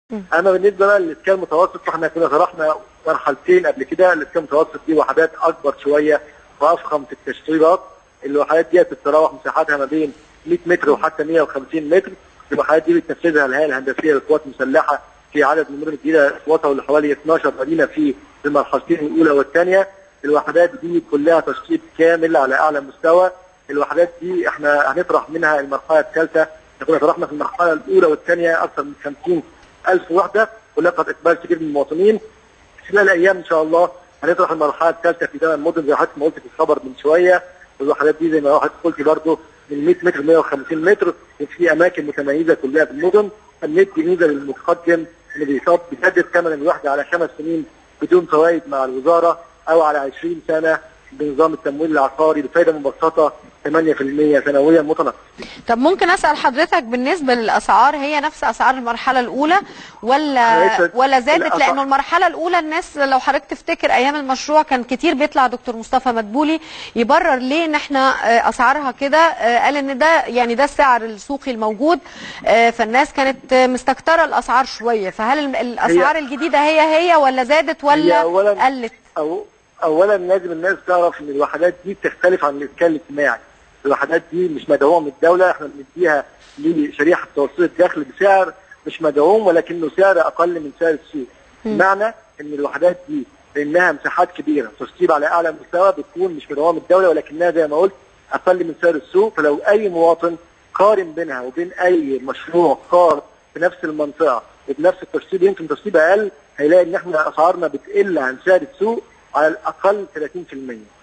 اما بالنسبه بقى للاسكان المتوسط فاحنا كنا شرحنا مرحلتين قبل كده الاسكان المتوسط دي وحدات اكبر شويه وافخم في التشطيبات الوحدات دي بتتراوح مساحتها ما بين 100 متر وحتى 150 متر الوحدات دي بتنفذها الهيئه الهندسيه للقوات المسلحه في عدد من المدن الجديده قوتها حوالي 12 مدينه في المرحلتين الاولى والثانيه الوحدات دي كلها تشطيب كامل على اعلى مستوى الوحدات دي احنا هنطرح منها المرحله الثالثه كنا طرحنا في المرحله الاولى والثانيه اكثر من 50 ألف وحده ولقت اقبال كبير من المواطنين خلال ايام ان شاء الله هنطرح المرحله الثالثه في ثمان مدن زي حضرتك ما قلت في الخبر من شويه والوحدات دي زي ما حضرتك قلت برضه من 100 متر ل 150 متر وفي اماكن متميزه كلها في المدن هندي ميزه للمتقدم اللي بيصاب بيسدد ثمن الوحده على خمس سنين بدون فوائد مع الوزاره او على 20 سنه بنظام التمويل العقاري بفائده مبسطه 8% سنويا متنقل طب ممكن اسال حضرتك بالنسبه للاسعار هي نفس اسعار المرحله الاولى ولا ليست ولا زادت الأسعار- لانه المرحله الاولى الناس لو حضرتك تفتكر ايام المشروع كان كتير بيطلع دكتور مصطفى مدبولي يبرر ليه ان احنا آه، اسعارها كده آه، قال ان ده يعني ده السعر السوقي الموجود آه، فالناس كانت آه، مستكتره الاسعار شويه فهل الم- الاسعار الجديده هي هي ولا زادت هي ولا أولاً- قلت أو اولا لازم الناس تعرف ان الوحدات دي بتختلف عن الاسكان الاجتماعي الوحدات دي مش مدعومه من الدوله احنا بنديها لشريحه توسيط الدخل بسعر مش مدعوم ولكنه سعر اقل من سعر السوق بمعنى ان الوحدات دي لانها مساحات كبيره تشطيب على اعلى مستوى بتكون مش مدعومه من الدوله ولكنها زي ما قلت اقل من سعر السوق فلو اي مواطن قارن بينها وبين اي مشروع قار في نفس المنطقه وبنفس التشطيب يمكن تشطيب اقل هيلاقي ان احنا اسعارنا بتقل عن سعر السوق على الاقل 30%